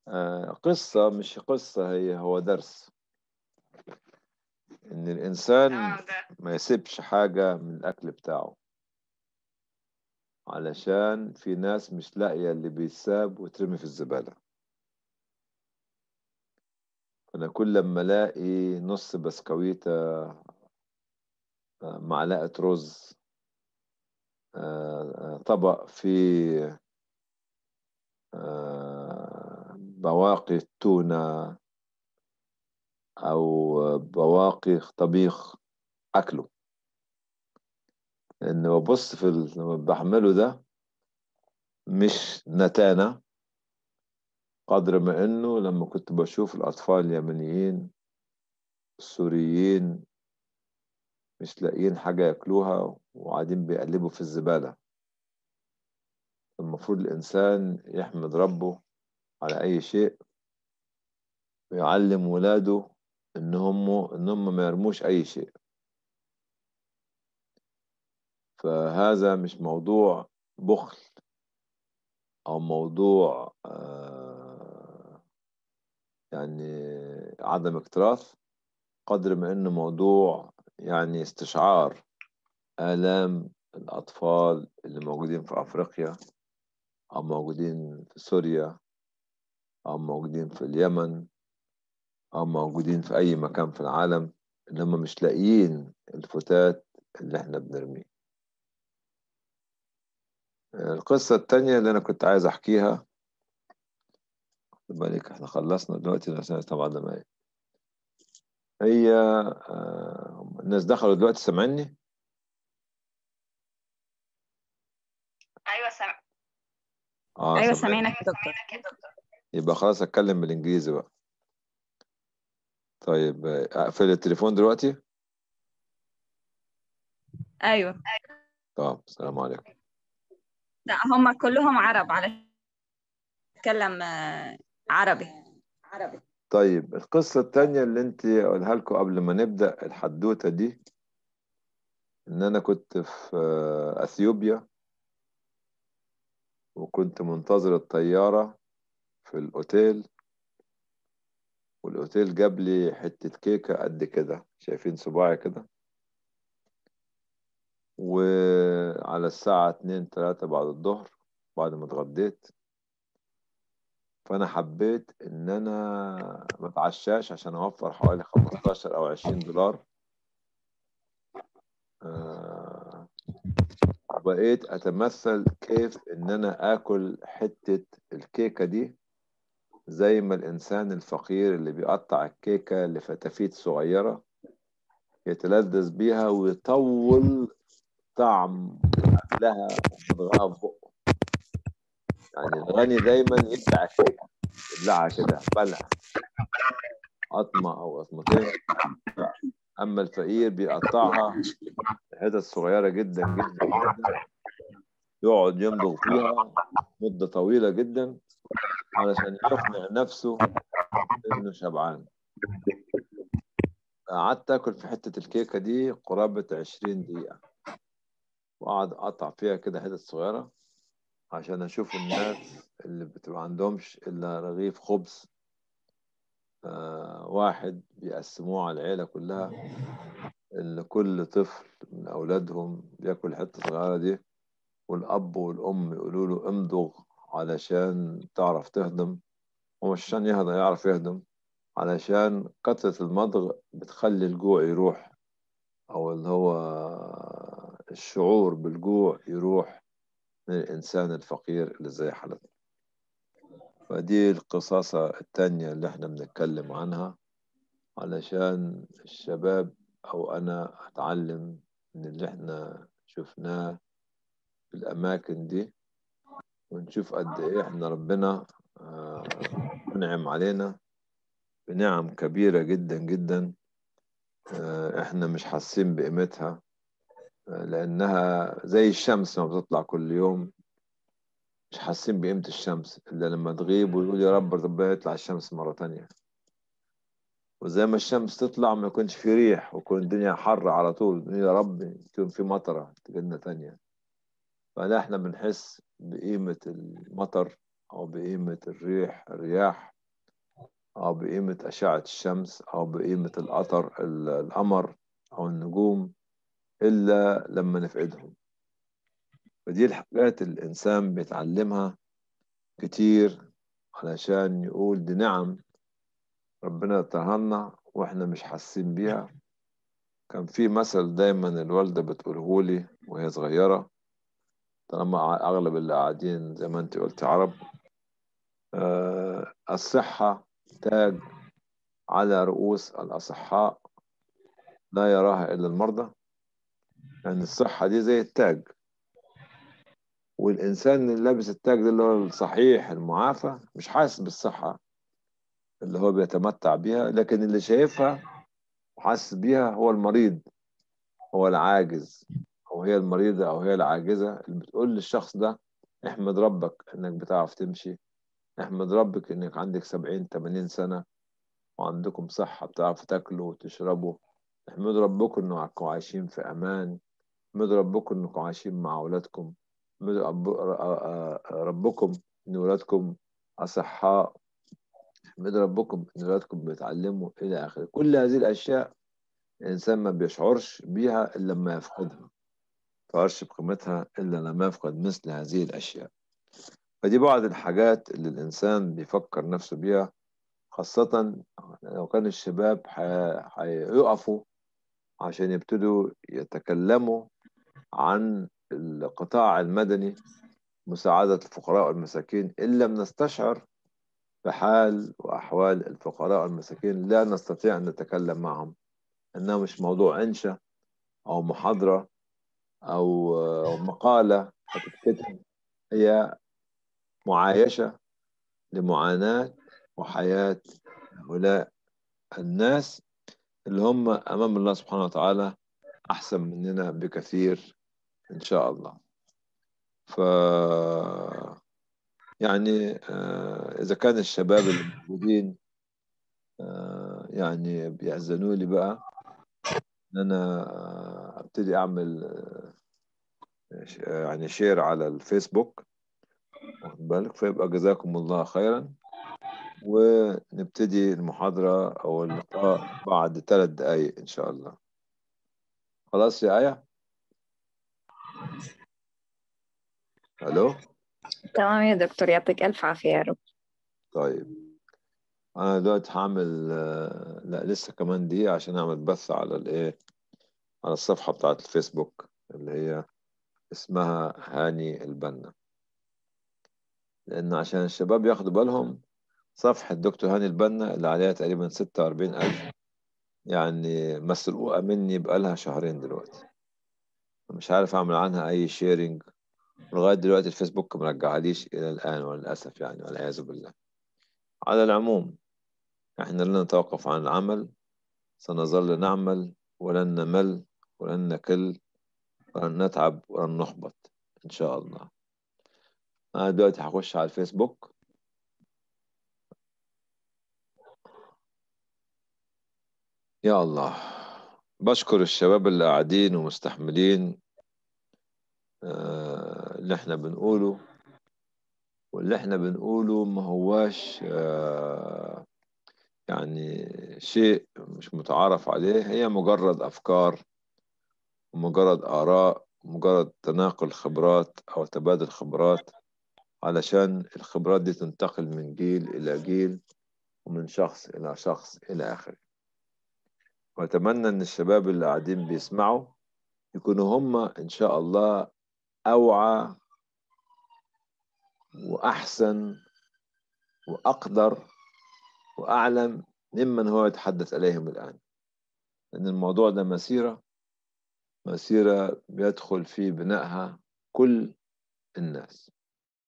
آه، قصة مش قصة هي هو درس إن الإنسان اه ده ما يسيبش حاجة من الأكل بتاعه علشان في ناس مش لاقية اللي بيتساب وترمي في الزبالة أنا كل لما ألاقي نص بسكويتة آه، معلقة رز آه، آه، طبق فيه آه، بواقي التونة أو بواقي طبيخ أكله إن ببص في ال- لما بحمله ده مش نتانة قدر ما إنه لما كنت بشوف الأطفال اليمنيين السوريين مش لاقيين حاجة ياكلوها وقاعدين بيقلبوا في الزبالة المفروض الإنسان يحمد ربه على أي شيء ويعلم ولاده إن هم إن هم ما يرموش أي شيء فهذا مش موضوع بخل أو موضوع آه، يعني عدم اكتراث قدر ما إنه موضوع يعني استشعار آلام الأطفال اللي موجودين في أفريقيا أو موجودين في سوريا أو موجودين في اليمن أو موجودين في أي مكان في العالم اللي هم مش لاقيين الفتات اللي إحنا بنرميه القصة التانية اللي أنا كنت عايز أحكيها خد بالك إحنا خلصنا دلوقتي عشان طبعا دقايق هي آه، الناس دخلوا دلوقتي سامعني ايوه سامع اه ايوه سامعني سامعينك يا دكتور يبقى خلاص أتكلم بالإنجليزي بقى طيب آه، أقفل التليفون دلوقتي ايوه طب السلام عليكم لا هم كلهم عرب على اتكلم آه، عربي عربي طيب القصة التانية اللي انت اقولها لكم قبل ما نبدأ الحدوتة دي ان انا كنت في آه، اثيوبيا وكنت منتظر الطيارة في الاوتيل والاوتيل جاب لي حتة كيكة قد كده شايفين صباعي كده وعلى الساعة اتنين تلاتة بعد الظهر بعد ما اتغديت فأنا حبيت إن أنا ما اتعشاش عشان أوفر حوالي 15 أو 20 دولار آه، وبقيت أتمثل كيف إن أنا آكل حتة الكيكة دي زي ما الإنسان الفقير اللي بيقطع الكيكة لفتافيت صغيرة يتلذذ بيها ويطول طعم أكلها مضغها في بقه يعني الغني دايما يبلع الكيكة يبلعها كده بلع قطمة أو قطمتين أما الفقير بيقطعها حتت صغيرة جدا جدا جدا يقعد يمضغ فيها مدة طويلة جدا علشان يقنع نفسه إنه شبعان قعدت آكل في حتة الكيكة دي قرابة عشرين دقيقة وأقعد أقطع فيها كده حتت صغيرة عشان أشوف الناس اللي بتبقى عندهمش إلا رغيف خبز آه واحد بيقسموه على العيلة كلها اللي كل طفل من أولادهم بياكل حتة صغيرة دي والأب والأم يقولوا له امضغ علشان تعرف تهضم ومش عشان يهضم يعرف يهضم علشان كثرة المضغ بتخلي الجوع يروح أو اللي هو الشعور بالجوع يروح من الإنسان الفقير اللي زي حالتنا فدي القصاصة التانية اللي احنا بنتكلم عنها علشان الشباب أو أنا أتعلم من اللي احنا شفناه في الأماكن دي ونشوف قد إيه احنا ربنا آه، منعم علينا بنعم كبيرة جدا جدا آه، احنا مش حاسين بقيمتها آه، لأنها زي الشمس ما بتطلع كل يوم مش حاسين بقيمة الشمس إلا لما تغيب ويقول يا رب ربنا يطلع الشمس مرة تانية وزي ما الشمس تطلع ما يكونش في ريح ويكون الدنيا حر على طول نقول يا رب يكون في مطرة تجيلنا تانية فلا احنا بنحس بقيمة المطر أو بقيمة الريح الرياح أو بقيمة أشعة الشمس أو بقيمة القطر ال- القمر أو النجوم إلا لما نفقدهم فدي الحاجات اللي الإنسان بيتعلمها كتير علشان يقول دي نعم ربنا اداها وإحنا مش حاسين بيها كان في مثل دايما الوالدة بتقوله لي وهي صغيرة طالما أغلب اللي قاعدين زي ما أنت قلت عرب آه، الصحة تاج على رؤوس الأصحاء لا يراها إلا المرضى يعني الصحة دي زي التاج والإنسان اللي لابس التاج ده اللي هو الصحيح المعافى مش حاسس بالصحة اللي هو بيتمتع بيها لكن اللي شايفها وحاسس بيها هو المريض هو العاجز أو هي المريضة أو هي العاجزة اللي بتقول للشخص ده احمد ربك إنك بتعرف تمشي احمد ربك إنك عندك سبعين تمانين سنة وعندكم صحة بتعرفوا تاكلوا وتشربوا احمدوا ربكم إنكم عايشين في أمان احمدوا ربكم إنكم عايشين مع أولادكم احمدوا رب- ربكم إن أولادكم أصحاء احمدوا ربكم إن أولادكم بيتعلموا إلى آخره كل هذه الأشياء الإنسان ما بيشعرش بيها إلا لما يفقدها ما يشعرش بقيمتها إلا لما يفقد مثل هذه الأشياء فدي بعض الحاجات اللي الإنسان بيفكر نفسه بيها خاصة لو كان الشباب حي- هيقفوا عشان يبتدوا يتكلموا عن القطاع المدني مساعدة الفقراء والمساكين إن لم نستشعر بحال وأحوال الفقراء والمساكين لا نستطيع أن نتكلم معهم إنها مش موضوع إنشاء أو محاضرة أو أو مقالة هتتكتب هي معايشة لمعاناة وحياة هؤلاء الناس اللي هم أمام الله سبحانه وتعالى أحسن مننا بكثير إن شاء الله ف يعني آه، إذا كان الشباب اللي موجودين آه، يعني بيأذنوا لي بقى إن أنا آه، أبتدي أعمل آه، ش- آه، يعني شير على الفيسبوك واخد بالك فيبقى جزاكم الله خيرا ونبتدي المحاضرة أو اللقاء بعد ثلاث دقايق إن شاء الله خلاص يا آية ألو تمام يا دكتور يعطيك ألف عافية يا رب طيب أنا دلوقتي هعمل آه، لا لسه كمان دقيقة عشان أعمل بث على الإيه على الصفحة بتاعت الفيسبوك اللي هي اسمها هاني البنا لأن عشان الشباب ياخدوا بالهم صفحة دكتور هاني البنا اللي عليها تقريبا ستة وأربعين ألف يعني مسروقة مني بقالها شهرين دلوقتي مش عارف أعمل عنها أي شيرنج لغاية دلوقتي الفيسبوك مرجعهاليش إلى الآن وللأسف يعني والعياذ بالله على العموم إحنا لن نتوقف عن العمل سنظل نعمل ولن نمل ولن نكل ولن نتعب ولن نحبط إن شاء الله أنا دلوقتي هخش على الفيسبوك يا الله بشكر الشباب اللي قاعدين ومستحملين آه، اللي احنا بنقوله واللي احنا بنقوله ما هواش آه، يعني شيء مش متعارف عليه هي مجرد أفكار ومجرد آراء ومجرد تناقل خبرات أو تبادل خبرات علشان الخبرات دي تنتقل من جيل إلى جيل ومن شخص إلى شخص إلى آخره وأتمنى إن الشباب اللي قاعدين بيسمعوا يكونوا هم إن شاء الله أوعى وأحسن وأقدر وأعلم ممن هو يتحدث إليهم الآن لأن الموضوع ده مسيرة مسيرة بيدخل في بنائها كل الناس